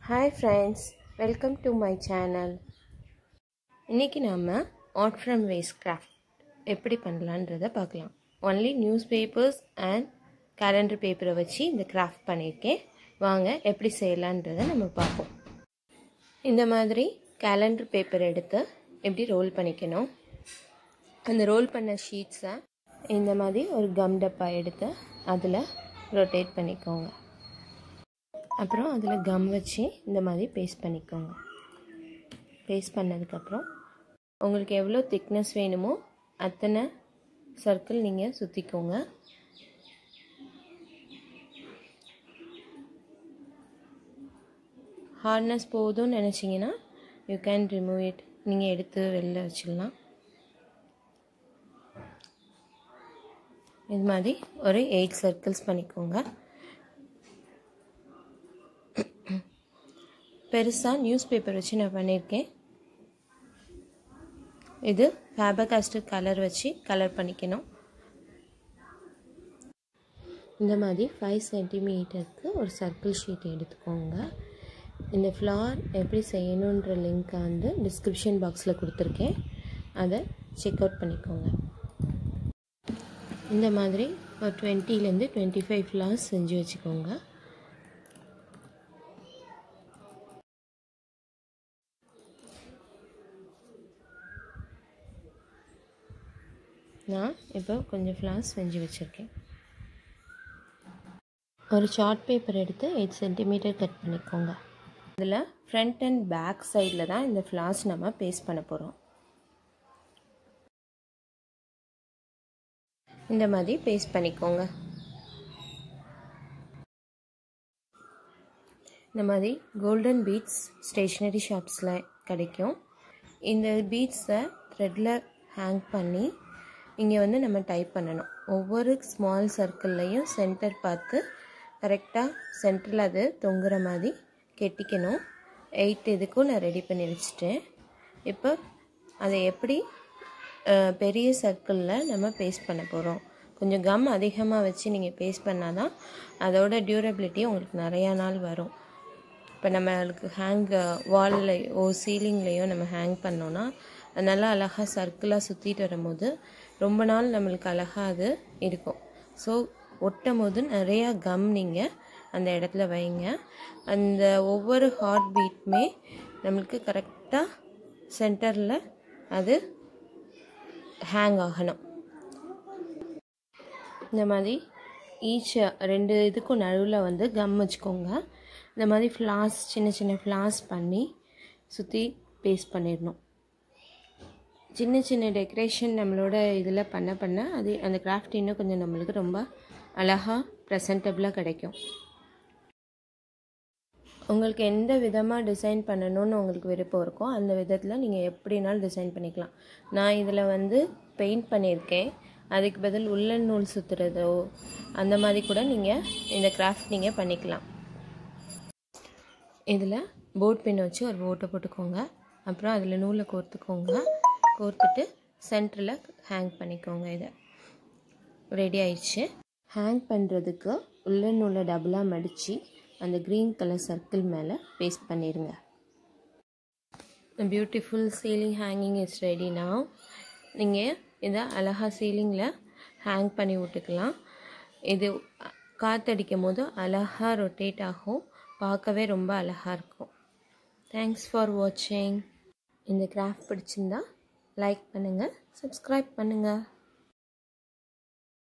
hi friends welcome to my channel இன்றைக்கி நாம் art from waste craft எப்படி பண்ணலான்றதை பார்க்கலாம் only newspapers and calendar பேப்பரை வச்சு இந்த கிராஃப்ட் பண்ணியிருக்கேன் வாங்க எப்படி செய்யலான்றதை நம்ம பார்ப்போம் இந்த மாதிரி கேலண்டர் பேப்பர் எடுத்து எப்படி ரோல் பண்ணிக்கணும் அந்த ரோல் பண்ண ஷீட்ஸை இந்த மாதிரி ஒரு கம் டப்பா எடுத்து அதில் ரொட்டேட் பண்ணிக்கோங்க அப்புறம் அதில் கம் வச்சு இந்த மாதிரி பேஸ்ட் பண்ணிக்கோங்க பேஸ்ட் பண்ணதுக்கப்புறம் உங்களுக்கு எவ்வளோ திக்னஸ் வேணுமோ அத்தனை சர்க்கிள் நீங்கள் சுற்றிக்கோங்க ஹார்ட்னஸ் போதும்னு நினச்சிங்கன்னா யூ கேன் ரிமூவ் இட் நீங்கள் எடுத்து வெளில வச்சிடலாம் இது மாதிரி ஒரு எயிட் சர்க்கிள்ஸ் பண்ணிக்கோங்க பெருசாக நியூஸ் பேப்பர் வச்சு நான் பண்ணியிருக்கேன் இது ஃபேபர் காஸ்டர் கலர் வச்சு கலர் பண்ணிக்கணும் இந்த மாதிரி ஃபைவ் சென்டிமீட்டருக்கு ஒரு சர்க்கிள் ஷீட் எடுத்துக்கோங்க இந்த ஃப்ளார் எப்படி செய்யணுன்ற லிங்க்கை வந்து டிஸ்கிரிப்ஷன் பாக்ஸில் கொடுத்துருக்கேன் அதை செக் அவுட் பண்ணிக்கோங்க இந்த மாதிரி ஒரு டுவெண்ட்டிலேருந்து டுவெண்ட்டி ஃபைவ் ஃப்ளார்ஸ் செஞ்சு வச்சுக்கோங்க நான் இப்போ கொஞ்சம் ஃப்ளார்ஸ் செஞ்சு வச்சுருக்கேன் ஒரு சார்ட் பேப்பர் எடுத்து எயிட் சென்டிமீட்டர் கட் பண்ணிக்கோங்க இதில் ஃப்ரண்ட் அண்ட் பேக் சைடில் தான் இந்த ஃப்ளார்ஸ் நம்ம பேஸ்ட் பண்ண போகிறோம் இந்த மாதிரி பேஸ்ட் பண்ணிக்கோங்க இந்த மாதிரி கோல்டன் பீட்ஸ் ஸ்டேஷ்னரி ஷாப்ஸில் கிடைக்கும் இந்த பீட்ஸை த்ரெட்டில் ஹேங் பண்ணி இங்கே வந்து நம்ம டைப் பண்ணணும் ஒவ்வொரு ஸ்மால் சர்க்கிள்லையும் சென்டர் பார்த்து கரெக்டாக சென்டரில் அது தொங்குற மாதிரி கெட்டிக்கணும் எயிட் இதுக்கும் நான் ரெடி பண்ணி வச்சுட்டேன் இப்போ அதை எப்படி பெரிய சர்க்கிளில் நம்ம பேஸ்ட் பண்ண போகிறோம் கொஞ்சம் கம் அதிகமாக வச்சு நீங்கள் பேஸ்ட் பண்ணால் தான் அதோட டியூரபிலிட்டி உங்களுக்கு நிறையா நாள் வரும் இப்போ நம்மளுக்கு ஹேங் வால்லையோ சீலிங்லேயோ நம்ம ஹேங் பண்ணோன்னா அது நல்லா அழகாக சர்க்கிளாக சுற்றிட்டு வரும்போது ரொம்ப நாள் நம்மளுக்கு அழகாக அது இருக்கும் ஸோ ஒட்டும் போது நிறையா கம் நீங்கள் அந்த இடத்துல வைங்க அந்த ஒவ்வொரு ஹார்ட் பீட்டுமே நம்மளுக்கு கரெக்டாக சென்டரில் அது ஹேங் ஆகணும் இந்த மாதிரி ஈச் ரெண்டு இதுக்கும் நடுவில் வந்து கம் வச்சுக்கோங்க இந்த மாதிரி ஃப்ளாஸ் சின்ன சின்ன ஃப்ளாஸ் பண்ணி சுற்றி பேஸ்ட் பண்ணிடணும் சின்ன சின்ன டெக்கரேஷன் நம்மளோட இதில் பண்ண பண்ண அது அந்த கிராஃப்ட் இன்னும் கொஞ்சம் நம்மளுக்கு ரொம்ப அழகாக ப்ரெசன்டபுளாக கிடைக்கும் உங்களுக்கு எந்த விதமாக டிசைன் பண்ணணும்னு உங்களுக்கு விருப்பம் இருக்கோ அந்த விதத்தில் நீங்கள் எப்படினாலும் டிசைன் பண்ணிக்கலாம் நான் இதில் வந்து பெயிண்ட் பண்ணியிருக்கேன் அதுக்கு பதில் உள்ளன் நூல் சுற்றுறதோ அந்த மாதிரி கூட நீங்கள் இந்த கிராஃப்ட் நீங்கள் பண்ணிக்கலாம் இதில் போட் பின் வச்சு ஒரு ஓட்டை போட்டுக்கோங்க அப்புறம் அதில் நூலை கோர்த்துக்கோங்க கோர்த்துட்டு சென்டரில் ஹேங் பண்ணிக்கோங்க இதை ரெடி ஆயிடுச்சு ஹேங் பண்ணுறதுக்கு உள்ள நூலை டபுளாக மடித்து அந்த க்ரீன் கலர் சர்க்கிள் மேலே பேஸ்ட் பண்ணிடுங்க பியூட்டிஃபுல் சீலிங் ஹேங்கிங் இஸ் ரெடினா நீங்கள் இதை அழகாக சீலிங்கில் ஹேங் பண்ணி விட்டுக்கலாம் இது காற்றடிக்கும் போது அழகாக ரொட்டேட் ஆகும் பார்க்கவே ரொம்ப அழகாக இருக்கும் தேங்க்ஸ் ஃபார் வாட்சிங் இந்த கிராஃப்ட் பிடிச்சிருந்தா லைக் பண்ணுங்கள் சப்ஸ்கிரைப் பண்ணுங்கள்